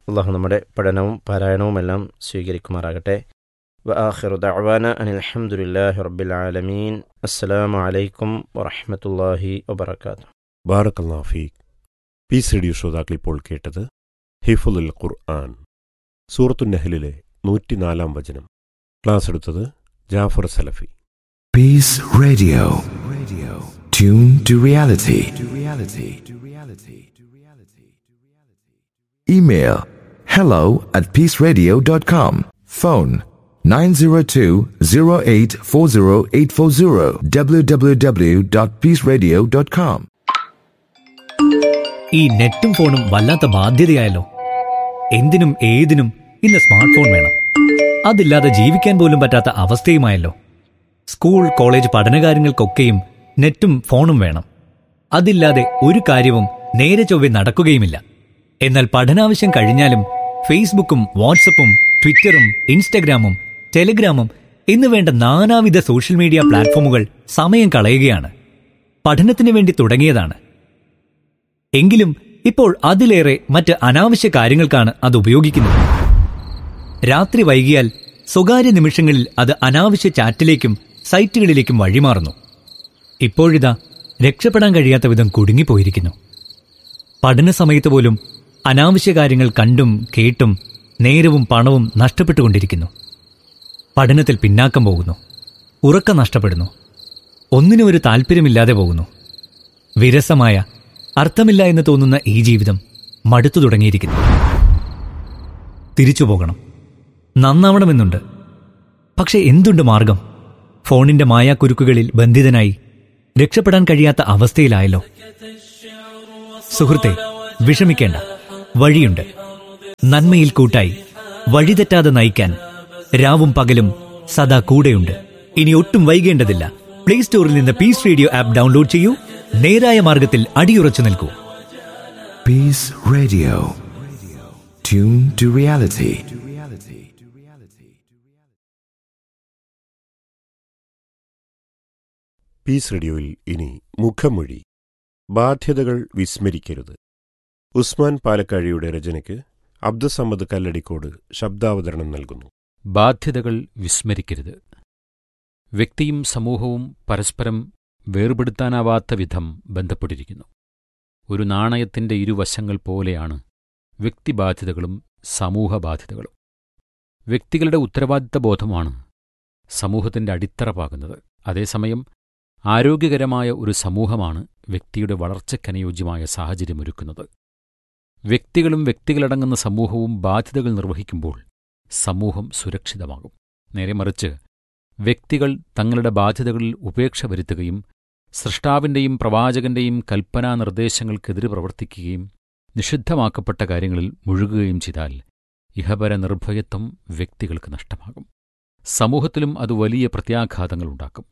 അള്ളാഹു നമ്മുടെ പഠനവും പാരായണവുമെല്ലാം സ്വീകരിക്കുമാറാകട്ടെ വആഖിറു ദഅവാന അനിൽ ഹംദുലില്ലാഹി റബ്ബിൽ ആലമീൻ അസ്സലാമു അലൈക്കും വറഹ്മത്തുള്ളാഹി വബറകാതുഹു ബാറക്കല്ലാഫീഖ് പീസ് റേഡിയോ ശ്രോതാക്കൾ ഇപ്പോൾ കേട്ടത് ഹിഫുൽ ഖുർആൻ സൂറത്തു നഹലിലെ നൂറ്റിനാലാം വചനം ക്ലാസ് എടുത്തത് ജാഫർ സലഫി Peace Radio. Radio. Tune to reality. To reality. To reality. To reality. Email hello at peaceradio.com. Phone 902-0840840 www.peaceradio.com. ഈ നെറ്റും ഫോണും വല്ലാത്ത ബാധ്യതയായല്ലോ എന്തിനും ഏതിനും ഇന്ന് സ്മാർട്ട് ഫോൺ വേണം അതില്ലാതെ ജീവിക്കാൻ പോലും പറ്റാത്ത അവസ്ഥയുമായല്ലോ സ്കൂൾ കോളേജ് പഠനകാര്യങ്ങൾക്കൊക്കെയും നെറ്റും ഫോണും വേണം അതില്ലാതെ ഒരു കാര്യവും നേരെ ചൊവ്വെ നടക്കുകയുമില്ല എന്നാൽ പഠനാവശ്യം കഴിഞ്ഞാലും ഫേസ്ബുക്കും വാട്സപ്പും ട്വിറ്ററും ഇൻസ്റ്റഗ്രാമും ടെലിഗ്രാമും എന്ന് വേണ്ട നാനാവിധ സോഷ്യൽ മീഡിയ പ്ലാറ്റ്ഫോമുകൾ സമയം കളയുകയാണ് പഠനത്തിന് വേണ്ടി തുടങ്ങിയതാണ് എങ്കിലും ഇപ്പോൾ അതിലേറെ മറ്റ് അനാവശ്യ കാര്യങ്ങൾക്കാണ് അത് ഉപയോഗിക്കുന്നത് രാത്രി വൈകിയാൽ സ്വകാര്യ നിമിഷങ്ങളിൽ അത് അനാവശ്യ ചാറ്റിലേക്കും സൈറ്റുകളിലേക്കും വഴിമാറുന്നു ഇപ്പോഴിതാ രക്ഷപ്പെടാൻ കഴിയാത്ത വിധം കുടുങ്ങിപ്പോയിരിക്കുന്നു പഠന സമയത്ത് പോലും അനാവശ്യ കാര്യങ്ങൾ കണ്ടും കേട്ടും നേരവും പണവും നഷ്ടപ്പെട്ടുകൊണ്ടിരിക്കുന്നു പഠനത്തിൽ പിന്നാക്കം പോകുന്നു ഉറക്കം നഷ്ടപ്പെടുന്നു ഒന്നിനും ഒരു താല്പര്യമില്ലാതെ പോകുന്നു വിരസമായ അർത്ഥമില്ല എന്ന് തോന്നുന്ന ഈ ജീവിതം മടുത്തു തുടങ്ങിയിരിക്കുന്നു തിരിച്ചു പോകണം നന്നാവണമെന്നുണ്ട് പക്ഷെ എന്തുണ്ട് മാർഗം ഫോണിന്റെ മായാക്കുരുക്കുകളിൽ ബന്ധിതനായി രക്ഷപ്പെടാൻ കഴിയാത്ത അവസ്ഥയിലായല്ലോ സുഹൃത്തെ വിഷമിക്കേണ്ട വഴിയുണ്ട് നന്മയിൽ കൂട്ടായി വഴിതെറ്റാതെ നയിക്കാൻ രാവും പകലും സദാ കൂടെയുണ്ട് ഇനി ഒട്ടും വൈകേണ്ടതില്ല പ്ലേ സ്റ്റോറിൽ നിന്ന് പീസ് റേഡിയോ ആപ്പ് ഡൗൺലോഡ് ചെയ്യൂ നേരായ മാർഗത്തിൽ അടിയുറച്ചു നിൽക്കൂ Peace Radio. Tune to reality. Peace റേഡിയോയിൽ ഇനി മുഖമൊഴി ബാധ്യതകൾ വിസ്മരിക്കരുത് ഉസ്മാൻ പാലക്കാഴിയുടെ രചനയ്ക്ക് അബ്ദുസമ്മദ് കല്ലടിക്കോട് ശബ്ദാവതരണം നൽകുന്നു ബാധ്യതകൾ വിസ്മരിക്കരുത് വ്യക്തിയും സമൂഹവും പരസ്പരം വേർപെടുത്താനാവാത്ത വിധം ബന്ധപ്പെട്ടിരിക്കുന്നു ഒരു നാണയത്തിന്റെ ഇരുവശങ്ങൾ പോലെയാണ് വ്യക്തിബാധ്യതകളും സമൂഹബാധ്യതകളും വ്യക്തികളുടെ ഉത്തരവാദിത്ത ബോധമാണ് സമൂഹത്തിന്റെ അടിത്തറ പാകുന്നത് അതേസമയം ആരോഗ്യകരമായ ഒരു സമൂഹമാണ് വ്യക്തിയുടെ വളർച്ചയ്ക്കനുയോജ്യമായ സാഹചര്യമൊരുക്കുന്നത് വ്യക്തികളും വ്യക്തികളടങ്ങുന്ന സമൂഹവും ബാധ്യതകൾ നിർവഹിക്കുമ്പോൾ സമൂഹം സുരക്ഷിതമാകും നേരെ മറിച്ച് വ്യക്തികൾ തങ്ങളുടെ ബാധ്യതകളിൽ ഉപേക്ഷ വരുത്തുകയും സൃഷ്ടാവിന്റെയും പ്രവാചകന്റെയും കൽപ്പനാ നിർദ്ദേശങ്ങൾക്കെതിരെ പ്രവർത്തിക്കുകയും നിഷിദ്ധമാക്കപ്പെട്ട കാര്യങ്ങളിൽ മുഴുകുകയും ചെയ്താൽ ഇഹപര നിർഭയത്വം വ്യക്തികൾക്ക് നഷ്ടമാകും സമൂഹത്തിലും അത് വലിയ പ്രത്യാഘാതങ്ങളുണ്ടാക്കും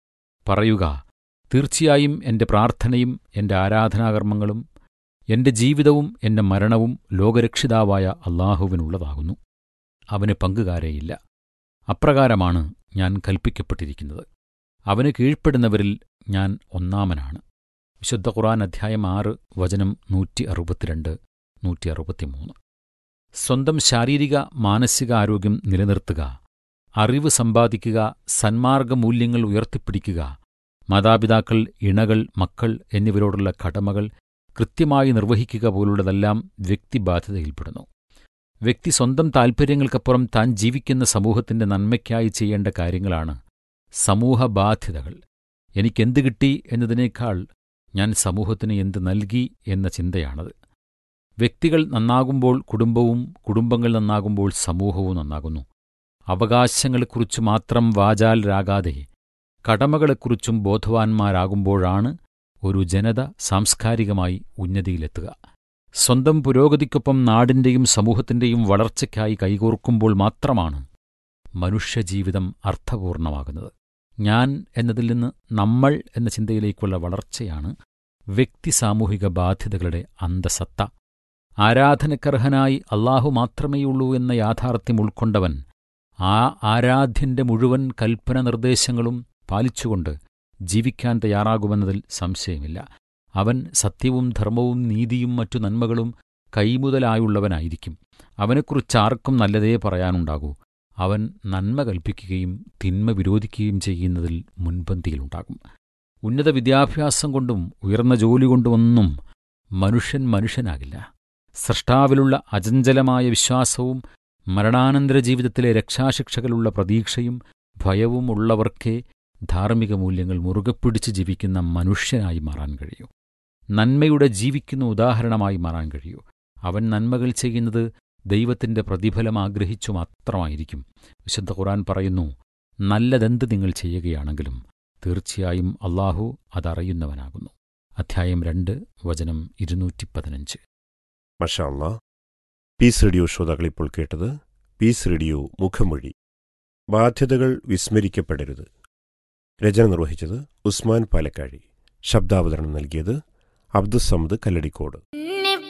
പറയുക തീർച്ചയായും എന്റെ പ്രാർത്ഥനയും എന്റെ ആരാധനാകർമ്മങ്ങളും എന്റെ ജീവിതവും എന്റെ മരണവും ലോകരക്ഷിതാവായ അള്ളാഹുവിനുള്ളതാകുന്നു അവന് പങ്കുകാരേയില്ല അപ്രകാരമാണ് ഞാൻ കൽപ്പിക്കപ്പെട്ടിരിക്കുന്നത് അവന് കീഴ്പ്പെടുന്നവരിൽ ഞാൻ ഒന്നാമനാണ് വിശുദ്ധ ഖുർആൻ അധ്യായം ആറ് വചനം നൂറ്റി അറുപത്തിരണ്ട് നൂറ്റി അറുപത്തിമൂന്ന് സ്വന്തം ശാരീരിക മാനസിക ആരോഗ്യം നിലനിർത്തുക അറിവ് സമ്പാദിക്കുക സന്മാർഗ മൂല്യങ്ങൾ ഉയർത്തിപ്പിടിക്കുക മാതാപിതാക്കൾ ഇണകൾ മക്കൾ എന്നിവരോടുള്ള കടമകൾ കൃത്യമായി നിർവഹിക്കുക പോലുള്ളതെല്ലാം വ്യക്തിബാധ്യതയിൽപ്പെടുന്നു വ്യക്തി സ്വന്തം താൽപ്പര്യങ്ങൾക്കപ്പുറം താൻ ജീവിക്കുന്ന സമൂഹത്തിന്റെ നന്മയ്ക്കായി ചെയ്യേണ്ട കാര്യങ്ങളാണ് സമൂഹബാധ്യതകൾ എനിക്കെന്ത് കിട്ടി എന്നതിനേക്കാൾ ഞാൻ സമൂഹത്തിന് എന്ത് നൽകി എന്ന ചിന്തയാണത് വ്യക്തികൾ നന്നാകുമ്പോൾ കുടുംബവും കുടുംബങ്ങൾ നന്നാകുമ്പോൾ സമൂഹവും നന്നാകുന്നു അവകാശങ്ങളെക്കുറിച്ച് മാത്രം വാചാലരാകാതെ കടമകളെക്കുറിച്ചും ബോധവാന്മാരാകുമ്പോഴാണ് ഒരു ജനത സാംസ്കാരികമായി ഉന്നതിയിലെത്തുക സ്വന്തം പുരോഗതിക്കൊപ്പം നാടിന്റെയും സമൂഹത്തിന്റെയും വളർച്ചയ്ക്കായി കൈകോർക്കുമ്പോൾ മാത്രമാണ് മനുഷ്യജീവിതം അർത്ഥപൂർണമാകുന്നത് ഞാൻ എന്നതിൽ നിന്ന് നമ്മൾ എന്ന ചിന്തയിലേക്കുള്ള വളർച്ചയാണ് വ്യക്തി സാമൂഹിക ബാധ്യതകളുടെ അന്തസത്ത ആരാധനക്കർഹനായി അള്ളാഹു മാത്രമേയുള്ളൂ എന്ന യാഥാർത്ഥ്യം ഉൾക്കൊണ്ടവൻ ആ ആരാധ്യന്റെ മുഴുവൻ കൽപ്പന നിർദ്ദേശങ്ങളും പാലിച്ചുകൊണ്ട് ജീവിക്കാൻ തയ്യാറാകുമെന്നതിൽ സംശയമില്ല അവൻ സത്യവും ധർമ്മവും നീതിയും മറ്റു നന്മകളും കൈമുതലായുള്ളവനായിരിക്കും അവനെക്കുറിച്ചാർക്കും നല്ലതേ പറയാനുണ്ടാകൂ അവൻ നന്മ കൽപ്പിക്കുകയും തിന്മ വിരോധിക്കുകയും ചെയ്യുന്നതിൽ മുൻപന്തിയിലുണ്ടാകും ഉന്നത വിദ്യാഭ്യാസം കൊണ്ടും ഉയർന്ന ജോലി കൊണ്ടുമൊന്നും മനുഷ്യൻ മനുഷ്യനാകില്ല സൃഷ്ടാവിലുള്ള അചഞ്ചലമായ വിശ്വാസവും മരണാനന്തര ജീവിതത്തിലെ രക്ഷാശിക്ഷകളുള്ള പ്രതീക്ഷയും ഭയവും ഉള്ളവർക്കേ ധാർമ്മിക മൂല്യങ്ങൾ മുറുകെ പിടിച്ച് ജീവിക്കുന്ന മനുഷ്യനായി മാറാൻ കഴിയൂ നന്മയുടെ ജീവിക്കുന്ന ഉദാഹരണമായി മാറാൻ കഴിയൂ അവൻ നന്മകൾ ചെയ്യുന്നത് ദൈവത്തിന്റെ പ്രതിഫലം ആഗ്രഹിച്ചു മാത്രമായിരിക്കും വിശുദ്ധ ഖുർആൻ പറയുന്നു നല്ലതെന്ത് നിങ്ങൾ ചെയ്യുകയാണെങ്കിലും തീർച്ചയായും അള്ളാഹു അതറിയുന്നവനാകുന്നു അധ്യായം രണ്ട് വചനം ഇരുന്നൂറ്റി പതിനഞ്ച് മഷാ അല്ലാ പീസ് റേഡിയോ ശ്രോതാക്കൾ ഇപ്പോൾ കേട്ടത് പീസ് റേഡിയോ മുഖമൊഴി ബാധ്യതകൾ വിസ്മരിക്കപ്പെടരുത് രചന നിർവഹിച്ചത് ഉസ്മാൻ പാലക്കാഴി ശബ്ദാവതരണം നൽകിയത് അബ്ദുസമദ് കല്ലടിക്കോട്